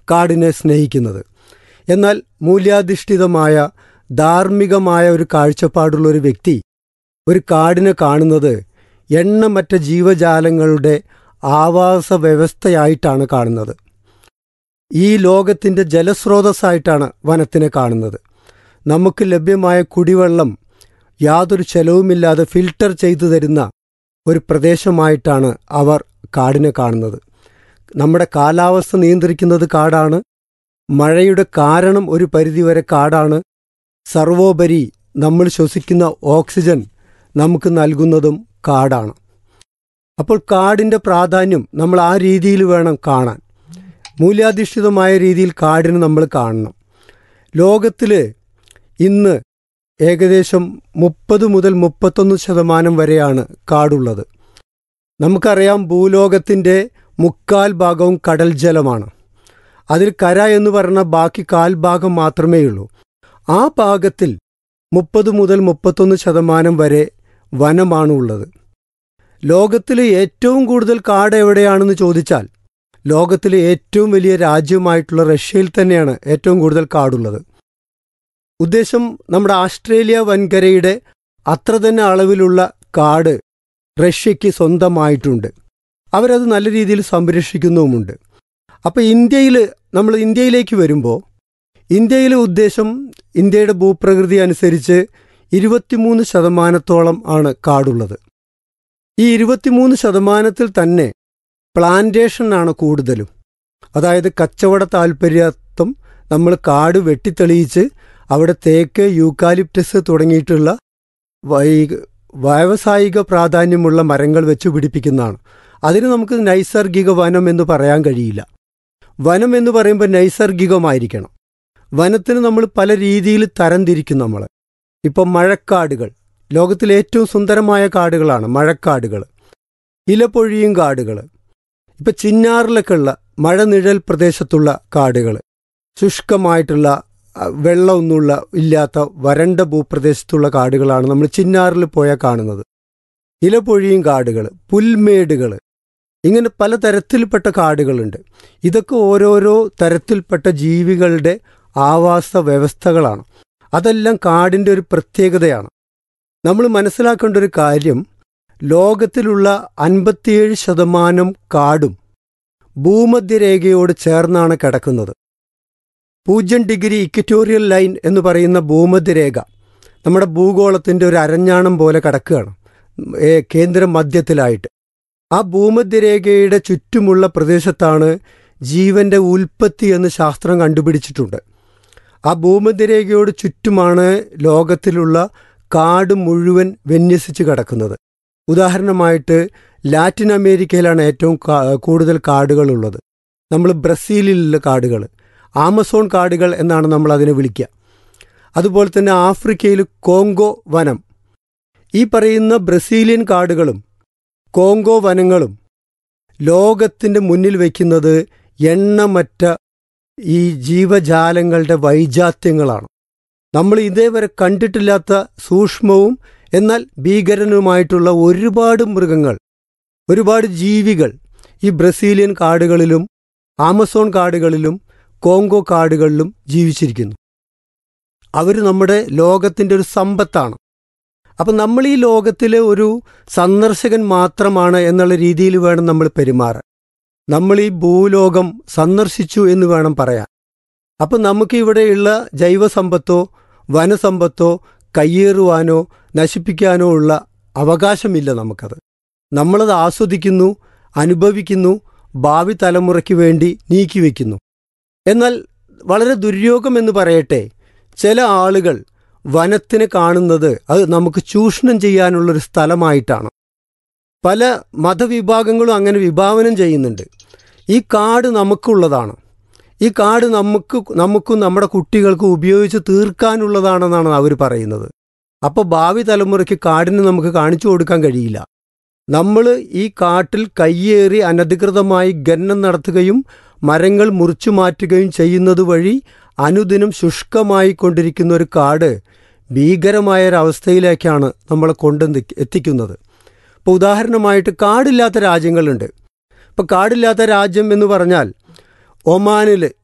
കാടിനെ സ്നേഹിക്കുന്നത് എന്നാൽ മൂല്യാധിഷ്ഠിതമായ ധാർമ്മികമായ ഒരു കാഴ്ചപ്പാടുള്ള ഒരു വ്യക്തി ഒരു കാടിനെ കാണുന്നത് എണ്ണമറ്റ ജീവജാലങ്ങളുടെ ആവാസ വ്യവസ്ഥയായിട്ടാണ് കാണുന്നത് ഈ ലോകത്തിൻ്റെ ജലസ്രോതസ്സായിട്ടാണ് വനത്തിനെ കാണുന്നത് നമുക്ക് ലഭ്യമായ കുടിവെള്ളം യാതൊരു ചെലവുമില്ലാതെ ഫിൽട്ടർ ചെയ്തു തരുന്ന ഒരു പ്രദേശമായിട്ടാണ് അവർ കാടിനെ കാണുന്നത് നമ്മുടെ കാലാവസ്ഥ നിയന്ത്രിക്കുന്നത് കാടാണ് മഴയുടെ കാരണം ഒരു പരിധിവരെ കാടാണ് സർവോപരി നമ്മൾ ശ്വസിക്കുന്ന ഓക്സിജൻ നമുക്ക് നൽകുന്നതും കാടാണ് അപ്പോൾ കാടിൻ്റെ പ്രാധാന്യം നമ്മൾ ആ രീതിയിൽ വേണം കാണാൻ മൂല്യാധിഷ്ഠിതമായ രീതിയിൽ കാടിനെ നമ്മൾ കാണണം ലോകത്തിൽ ഇന്ന് ഏകദേശം മുപ്പത് മുതൽ മുപ്പത്തൊന്ന് ശതമാനം വരെയാണ് കാടുള്ളത് നമുക്കറിയാം ഭൂലോകത്തിൻ്റെ മുക്കാൽ ഭാഗവും കടൽ ജലമാണ് അതിൽ കര എന്ന് പറഞ്ഞ ബാക്കി കാൽ ഭാഗം മാത്രമേ ഉള്ളൂ ആ ഭാഗത്തിൽ മുപ്പത് മുതൽ മുപ്പത്തൊന്ന് ശതമാനം വരെ വനമാണ് ഉള്ളത് ലോകത്തിലെ ഏറ്റവും കൂടുതൽ കാട് എവിടെയാണെന്ന് ചോദിച്ചാൽ ലോകത്തിലെ ഏറ്റവും വലിയ രാജ്യമായിട്ടുള്ള റഷ്യയിൽ തന്നെയാണ് ഏറ്റവും കൂടുതൽ കാടുള്ളത് ഉദ്ദേശം നമ്മുടെ ആസ്ട്രേലിയ വൻകരയുടെ അത്ര തന്നെ അളവിലുള്ള കാട് റഷ്യയ്ക്ക് സ്വന്തമായിട്ടുണ്ട് അവരത് നല്ല രീതിയിൽ സംരക്ഷിക്കുന്നുമുണ്ട് അപ്പോൾ ഇന്ത്യയിൽ നമ്മൾ ഇന്ത്യയിലേക്ക് വരുമ്പോൾ ഇന്ത്യയിലെ ഉദ്ദേശം ഇന്ത്യയുടെ ഭൂപ്രകൃതി അനുസരിച്ച് ഇരുപത്തിമൂന്ന് ശതമാനത്തോളം ആണ് കാടുള്ളത് ഈ ഇരുപത്തിമൂന്ന് ശതമാനത്തിൽ തന്നെ പ്ലാന്റേഷനാണ് കൂടുതലും അതായത് കച്ചവട താൽപ്പര്യത്വം നമ്മൾ കാട് വെട്ടിത്തെളിയിച്ച് അവിടെ തേക്ക് യൂക്കാലിപ്റ്റസ് തുടങ്ങിയിട്ടുള്ള വൈ വ്യാവസായിക പ്രാധാന്യമുള്ള മരങ്ങൾ വെച്ച് പിടിപ്പിക്കുന്നതാണ് അതിന് നമുക്ക് നൈസർഗിക വനം എന്ന് പറയാൻ കഴിയില്ല വനം എന്ന് പറയുമ്പോൾ നൈസർഗികമായിരിക്കണം വനത്തിന് നമ്മൾ പല രീതിയിൽ തരംതിരിക്കും നമ്മൾ ഇപ്പം മഴക്കാടുകൾ ലോകത്തിലെ ഏറ്റവും സുന്ദരമായ കാടുകളാണ് മഴക്കാടുകൾ ഇലപ്പൊഴിയും കാടുകൾ ഇപ്പം ചിന്നാറിലൊക്കെ ഉള്ള മഴനിഴൽ പ്രദേശത്തുള്ള കാടുകൾ ശുഷ്കമായിട്ടുള്ള അഹ്, വെള്ളമൊന്നുമുള്ള ഇല്ലാത്ത വരണ്ട ഭൂപ്രദേശത്തുള്ള കാടുകളാണ് നമ്മൾ ചിന്നാറിൽ പോയാൽ കാണുന്നത് ഇലപ്പൊഴിയും കാടുകൾ പുൽമേടുകൾ ഇങ്ങനെ പല തരത്തിൽപ്പെട്ട കാടുകളുണ്ട് ഇതൊക്കെ ഓരോരോ തരത്തിൽപ്പെട്ട ജീവികളുടെ ആവാസ വ്യവസ്ഥകളാണ് അതെല്ലാം കാടിൻ്റെ ഒരു പ്രത്യേകതയാണ് നമ്മൾ മനസ്സിലാക്കേണ്ട ഒരു കാര്യം ലോകത്തിലുള്ള അൻപത്തിയേഴ് ശതമാനം കാടും ഭൂമധ്യരേഖയോട് ചേർന്നാണ് കിടക്കുന്നത് പൂജ്യം ഡിഗ്രി ഇക്വറ്റോറിയൽ ലൈൻ എന്ന് പറയുന്ന ഭൂമധ്യരേഖ നമ്മുടെ ഭൂഗോളത്തിൻ്റെ ഒരു അരഞ്ഞാണം പോലെ കിടക്കുകയാണ് ഏ, കേന്ദ്ര മധ്യത്തിലായിട്ട് ആ ഭൂമധ്യരേഖയുടെ ചുറ്റുമുള്ള പ്രദേശത്താണ് ജീവന്റെ ഉൽപ്പത്തി എന്ന് ശാസ്ത്രം കണ്ടുപിടിച്ചിട്ടുണ്ട് ആ ഭൂമധ്യരേഖയോട് ചുറ്റുമാണ് ലോകത്തിലുള്ള കാട് മുഴുവൻ വിന്യസിച്ച് കിടക്കുന്നത് ഉദാഹരണമായിട്ട് ലാറ്റിൻ അമേരിക്കയിലാണ് ഏറ്റവും കാ- കൂടുതൽ കാടുകളുള്ളത് നമ്മൾ ബ്രസീലിലുള്ള കാടുകൾ ആമസോൺ കാടുകൾ എന്നാണ് നമ്മൾ അതിനെ വിളിക്കുക അതുപോലെ തന്നെ ആഫ്രിക്കയിൽ കോങ്കോ വനം ഈ പറയുന്ന ബ്രസീലിയൻ കാടുകളും കോങ്കോ വനങ്ങളും ലോകത്തിൻ്റെ മുന്നിൽ വയ്ക്കുന്നത് എണ്ണമറ്റ ഈ ജീവജാലങ്ങളുടെ വൈജാത്യങ്ങളാണ് നമ്മൾ ഇതേവരെ കണ്ടിട്ടില്ലാത്ത സൂക്ഷ്മവും എന്നാൽ ഭീകരനുമായിട്ടുള്ള ഒരുപാട് മൃഗങ്ങൾ ഒരുപാട് ജീവികൾ ഈ ബ്രസീലിയൻ കാടുകളിലും ആമസോൺ കാടുകളിലും കോങ്കോ കാടുകളിലും ജീവിച്ചിരിക്കുന്നു അവർ നമ്മുടെ ലോകത്തിൻ്റെ ഒരു സമ്പത്താണ് അപ്പം നമ്മൾ ഈ ലോകത്തിലെ ഒരു സന്ദർശകൻ മാത്രമാണ് എന്നുള്ള രീതിയിൽ വേണം നമ്മൾ പെരുമാറാൻ നമ്മൾ ഈ ഭൂലോകം സന്ദർശിച്ചു എന്ന് വേണം പറയാൻ അപ്പം നമുക്ക് ഇവിടെയുള്ള ജൈവസമ്പത്തോ വനസമ്പത്തോ കയ്യേറുവാനോ നശിപ്പിക്കാനോ ഉള്ള അവകാശമില്ല നമുക്കത് നമ്മളത് ആസ്വദിക്കുന്നു അനുഭവിക്കുന്നു ഭാവി തലമുറയ്ക്ക് വേണ്ടി നീക്കിവെക്കുന്നു എന്നാൽ വളരെ ദുര്യോഗം എന്ന് പറയട്ടെ ചില ആളുകൾ വനത്തിനെ കാണുന്നത് അത് നമുക്ക് ചൂഷണം ചെയ്യാനുള്ളൊരു സ്ഥലമായിട്ടാണ് പല മതവിഭാഗങ്ങളും അങ്ങനെ വിഭാവനം ചെയ്യുന്നുണ്ട് ഈ കാട് നമുക്കുള്ളതാണ് ഈ കാട് നമുക്ക് നമുക്കും നമ്മുടെ കുട്ടികൾക്കും ഉപയോഗിച്ച് തീർക്കാനുള്ളതാണെന്നാണ് അവർ പറയുന്നത് അപ്പോൾ ഭാവി തലമുറയ്ക്ക് കാടിന് നമുക്ക് കാണിച്ചു കൊടുക്കാൻ കഴിയില്ല നമ്മൾ ഈ കാട്ടിൽ കയ്യേറി അനധികൃതമായി ഖനനം നടത്തുകയും മരങ്ങൾ മുറിച്ചു മാറ്റുകയും ചെയ്യുന്നത് വഴി അനുദിനം ശുഷ്കമായി കൊണ്ടിരിക്കുന്ന ഒരു കാട് ഭീകരമായ ഒരവസ്ഥയിലേക്കാണ് നമ്മളെ കൊണ്ട് എത്തിക്കുന്നത് ഇപ്പോൾ ഉദാഹരണമായിട്ട് കാടില്ലാത്ത രാജ്യങ്ങളുണ്ട് ഇപ്പോൾ കാടില്ലാത്ത രാജ്യം എന്ന് പറഞ്ഞാൽ ഒമാനിൽ